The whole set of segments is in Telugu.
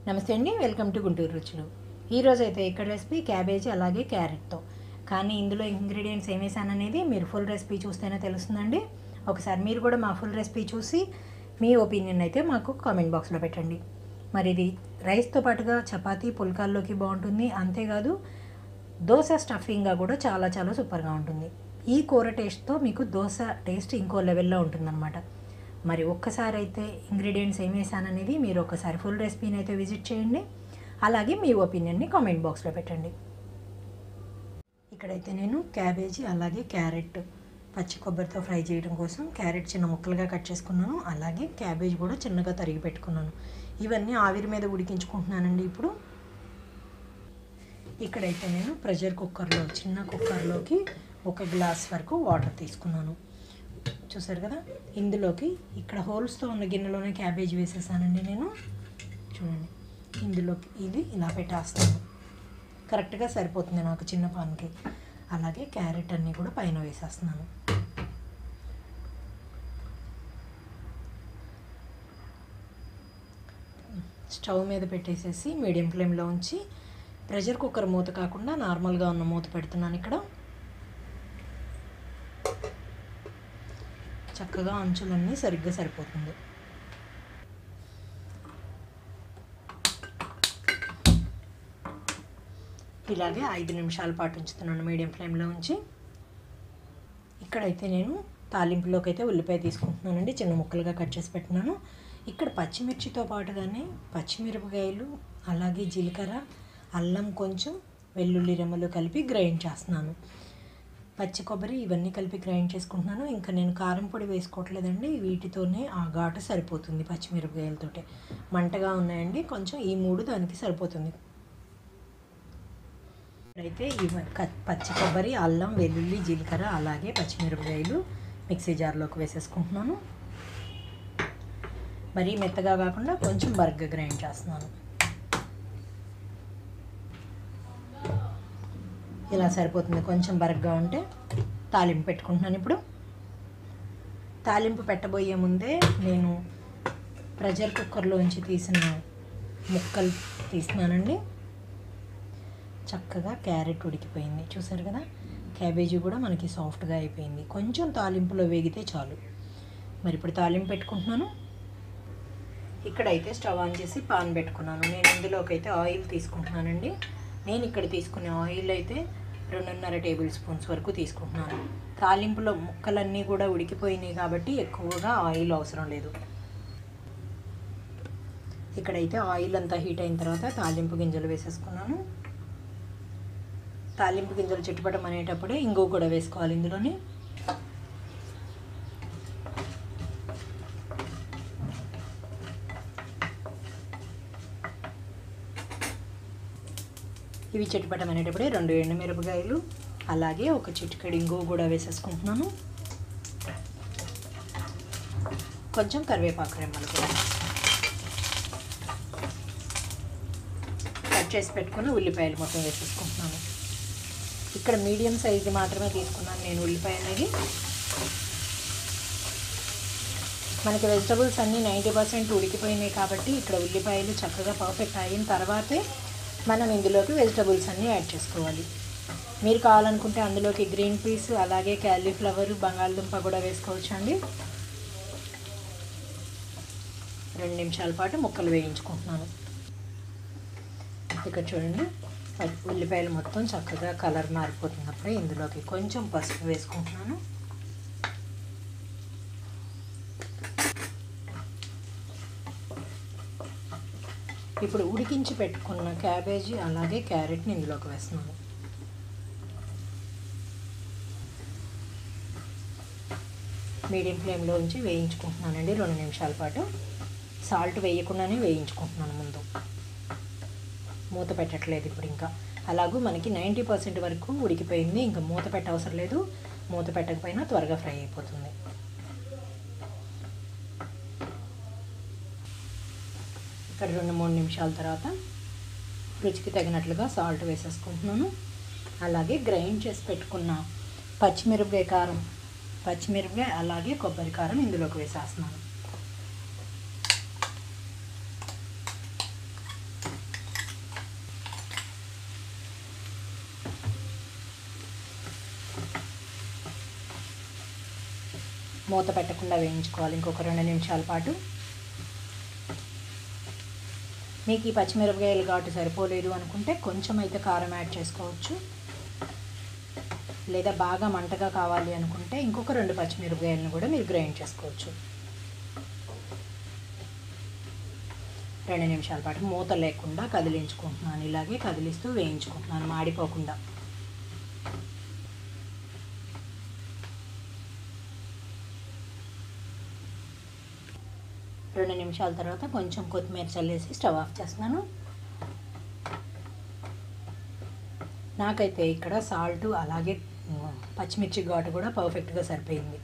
నమస్తే అండి వెల్కమ్ టు గుంటూరు రుచులు ఈరోజు అయితే ఇక్కడ రెసిపీ క్యాబేజీ అలాగే క్యారెట్తో కానీ ఇందులో ఇంగ్రీడియంట్స్ ఏం వేసాను అనేది మీరు ఫుల్ రెసిపీ చూస్తేనే తెలుస్తుందండి ఒకసారి మీరు కూడా మా ఫుల్ రెసిపీ చూసి మీ ఒపీనియన్ అయితే మాకు కామెంట్ బాక్స్లో పెట్టండి మరి ఇది రైస్తో పాటుగా చపాతీ పుల్కాల్లోకి బాగుంటుంది అంతేకాదు దోశ స్టఫింగ్గా కూడా చాలా చాలా సూపర్గా ఉంటుంది ఈ కూర టేస్ట్తో మీకు దోశ టేస్ట్ ఇంకో లెవెల్లో ఉంటుందన్నమాట మరి ఒక్కసారి అయితే ఇంగ్రీడియంట్స్ ఏం వేసాననేది మీరు ఒకసారి ఫుల్ రెసిపీని అయితే విజిట్ చేయండి అలాగే మీ ఒపీనియన్ని కామెంట్ బాక్స్లో పెట్టండి ఇక్కడైతే నేను క్యాబేజీ అలాగే క్యారెట్ పచ్చి కొబ్బరితో ఫ్రై చేయడం కోసం క్యారెట్ చిన్న ముక్కలుగా కట్ చేసుకున్నాను అలాగే క్యాబేజ్ కూడా చిన్నగా తరిగి పెట్టుకున్నాను ఇవన్నీ ఆవిరి మీద ఉడికించుకుంటున్నానండి ఇప్పుడు ఇక్కడైతే నేను ప్రెషర్ కుక్కర్లో చిన్న కుక్కర్లోకి ఒక గ్లాస్ వరకు వాటర్ తీసుకున్నాను చూసారు కదా ఇందులోకి ఇక్కడ హోల్స్తో ఉన్న గిన్నెలోనే క్యాబేజ్ వేసేసానండి నేను చూడండి ఇందులోకి ఇది ఇలా పెట్టేస్తాను కరెక్ట్గా సరిపోతుంది నాకు చిన్న పాన్కి అలాగే క్యారెట్ అన్నీ కూడా పైన వేసేస్తున్నాను స్టవ్ మీద పెట్టేసేసి మీడియం ఫ్లేమ్లో ఉంచి ప్రెషర్ కుక్కర్ మూత కాకుండా నార్మల్గా ఉన్న మూత పెడుతున్నాను ఇక్కడ చక్కగా అంచులన్నీ సరిగ్గా సరిపోతుంది ఇలాగే ఐదు నిమిషాల పాటు ఉంచుతున్నాను మీడియం ఫ్లేమ్లో ఉంచి ఇక్కడైతే నేను తాలింపులోకి అయితే ఉల్లిపాయ తీసుకుంటున్నానండి చిన్న ముక్కలుగా కట్ చేసి పెట్టినాను ఇక్కడ పచ్చిమిర్చితో పాటుగానే పచ్చిమిరపకాయలు అలాగే జీలకర్ర అల్లం కొంచెం వెల్లుల్లి రెమ్మలు కలిపి గ్రైండ్ చేస్తున్నాను పచ్చి కొబ్బరి ఇవన్నీ కలిపి గ్రైండ్ చేసుకుంటున్నాను ఇంకా నేను కారం పొడి వేసుకోవట్లేదండి వీటితోనే ఆ ఘాటు సరిపోతుంది పచ్చిమిరపకాయలతోటే మంటగా ఉన్నాయండి కొంచెం ఈ మూడు దానికి సరిపోతుంది అయితే ఇవ పచ్చి కొబ్బరి అల్లం వెల్లుల్లి జీలకర్ర అలాగే పచ్చిమిరపకాయలు మిక్సీ జార్లోకి వేసేసుకుంటున్నాను మరీ మెత్తగా కాకుండా కొంచెం బర్గ్గా గ్రైండ్ చేస్తున్నాను ఇలా సరిపోతుంది కొంచెం బరగ్గా ఉంటే తాలింపు పెట్టుకుంటున్నాను ఇప్పుడు తాలింపు పెట్టబోయే ముందే నేను ప్రెషర్ కుక్కర్లోంచి తీసిన ముక్కలు తీసినానండి చక్కగా క్యారెట్ ఉడికిపోయింది చూసారు కదా క్యాబేజీ కూడా మనకి సాఫ్ట్గా అయిపోయింది కొంచెం తాలింపులో వేగితే చాలు మరి ఇప్పుడు తాలింపు పెట్టుకుంటున్నాను ఇక్కడైతే స్టవ్ ఆన్ చేసి పాన్ పెట్టుకున్నాను నేను ఇందులోకి అయితే ఆయిల్ తీసుకుంటున్నానండి నేను ఇక్కడ తీసుకునే ఆయిల్ అయితే రెండున్నర టేబుల్ స్పూన్స్ వరకు తీసుకుంటున్నాను తాలింపులో ముక్కలన్నీ కూడా ఉడికిపోయినాయి కాబట్టి ఎక్కువగా ఆయిల్ అవసరం లేదు ఇక్కడైతే ఆయిల్ అంతా హీట్ అయిన తర్వాత తాలింపు గింజలు వేసేసుకున్నాను తాలింపు గింజలు చుట్టుపటం అనేటప్పుడే ఇంగువ కూడా వేసుకోవాలి ఇందులోని ఇవి చిట్టుపటం అనేటప్పుడే రెండు ఎండుమిరపకాయలు అలాగే ఒక చిటికెడు ఇంగువ కూడా వేసేసుకుంటున్నాను కొంచెం కరివేపాకు రెమ్మలు కూడా కట్ చేసి పెట్టుకుని ఉల్లిపాయలు మొత్తం వేసేసుకుంటున్నాను ఇక్కడ మీడియం సైజు మాత్రమే తీసుకున్నాను నేను ఉల్లిపాయ అనేది మనకి వెజిటబుల్స్ అన్నీ నైంటీ పర్సెంట్ ఉడికిపోయినాయి కాబట్టి ఇక్కడ ఉల్లిపాయలు చక్కగా పర్ఫెక్ట్ అయిన తర్వాతే మనం ఇందులోకి వెజిటబుల్స్ అన్నీ యాడ్ చేసుకోవాలి మీరు కావాలనుకుంటే అందులోకి గ్రీన్ పీస్ అలాగే క్యాలీఫ్లవర్ బంగాళదుంప కూడా వేసుకోవచ్చు అండి రెండు నిమిషాల పాటు ముక్కలు వేయించుకుంటున్నాను ఇక్కడ చూడండి ఉల్లిపాయలు మొత్తం చక్కగా కలర్ మారిపోతున్నప్పుడే ఇందులోకి కొంచెం పసుపు వేసుకుంటున్నాను ఇప్పుడు ఉడికించి పెట్టుకున్న క్యాబేజీ అలాగే క్యారెట్ని ఇందులోకి వేస్తున్నాను మీడియం ఫ్లేమ్లో ఉంచి వేయించుకుంటున్నానండి రెండు నిమిషాల పాటు సాల్ట్ వేయకుండానే వేయించుకుంటున్నాను ముందు మూత పెట్టట్లేదు ఇప్పుడు ఇంకా అలాగూ మనకి నైంటీ పర్సెంట్ వరకు ఉడికిపోయింది ఇంకా మూత పెట్టవసరం లేదు మూత పెట్టకపోయినా త్వరగా ఫ్రై అయిపోతుంది ఇక్కడ రెండు మూడు నిమిషాల తర్వాత రుచికి తగినట్లుగా సాల్ట్ వేసేసుకుంటున్నాను అలాగే గ్రైండ్ చేసి పెట్టుకున్న పచ్చిమిరపకాయ కారం పచ్చిమిరపకాయ అలాగే కొబ్బరి కారం ఇందులోకి వేసేస్తున్నాను మూత పెట్టకుండా వేయించుకోవాలి ఇంకొక రెండు నిమిషాల పాటు మీకు ఈ పచ్చిమిరపకాయలు ఘాటు సరిపోలేదు అనుకుంటే కొంచెం అయితే కారం యాడ్ చేసుకోవచ్చు లేదా బాగా మంటగా కావాలి అనుకుంటే ఇంకొక రెండు పచ్చిమిరపకాయలను కూడా మీరు గ్రైండ్ చేసుకోవచ్చు రెండు నిమిషాల పాటు మూత లేకుండా కదిలించుకుంటున్నాను ఇలాగే కదిలిస్తూ వేయించుకుంటున్నాను మాడిపోకుండా రెండు నిమిషాల తర్వాత కొంచెం కొత్తిమీర చల్లేసి స్టవ్ ఆఫ్ చేస్తున్నాను నాకైతే ఇక్కడ సాల్ట్ అలాగే ఉమ్, పచ్చిమిర్చి ఘాటు కూడా పర్ఫెక్ట్గా సరిపోయింది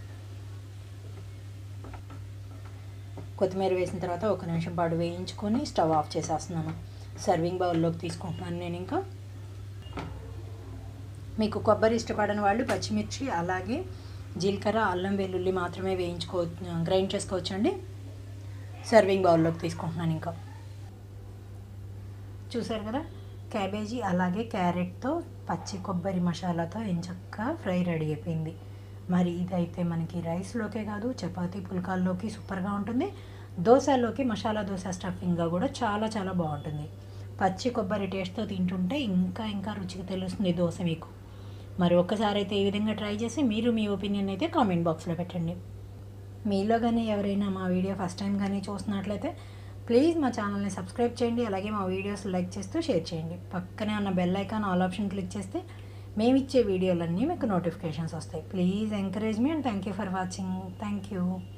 కొత్తిమీర వేసిన తర్వాత ఒక నిమిషం పాటు వేయించుకొని స్టవ్ ఆఫ్ చేసేస్తున్నాను సర్వింగ్ బౌల్లోకి తీసుకుంటున్నాను నేను ఇంకా మీకు కొబ్బరి ఇష్టపడని వాళ్ళు పచ్చిమిర్చి అలాగే జీలకర్ర అల్లం వెల్లుల్లి మాత్రమే వేయించుకో గ్రైండ్ చేసుకోవచ్చు అండి సర్వింగ్ బౌల్లోకి తీసుకుంటున్నాను ఇంకా చూసారు కదా క్యాబేజీ అలాగే క్యారెట్తో పచ్చి కొబ్బరి మసాలాతో ఎంచక్క ఫ్రై రెడీ అయిపోయింది మరి ఇదైతే మనకి రైస్లోకే కాదు చపాతీ పుల్కాల్లోకి సూపర్గా ఉంటుంది దోశలోకి మసాలా దోశ స్టఫింగ్గా కూడా చాలా చాలా బాగుంటుంది పచ్చి కొబ్బరి టేస్ట్తో తింటుంటే ఇంకా ఇంకా రుచిగా తెలుస్తుంది దోశ మీకు మరి ఒక్కసారి అయితే ఈ విధంగా ట్రై చేసి మీరు మీ ఒపీనియన్ అయితే కామెంట్ బాక్స్లో పెట్టండి మీలో కానీ ఎవరైనా మా వీడియో ఫస్ట్ టైం కానీ చూస్తున్నట్లయితే ప్లీజ్ మా ఛానల్ని సబ్స్క్రైబ్ చేయండి అలాగే మా వీడియోస్ లైక్ చేస్తూ షేర్ చేయండి పక్కనే ఉన్న bell icon all option click చేస్తే మేము ఇచ్చే వీడియోలన్నీ మీకు నోటిఫికేషన్స్ వస్తాయి ప్లీజ్ ఎంకరేజ్ మీ and thank you for watching thank you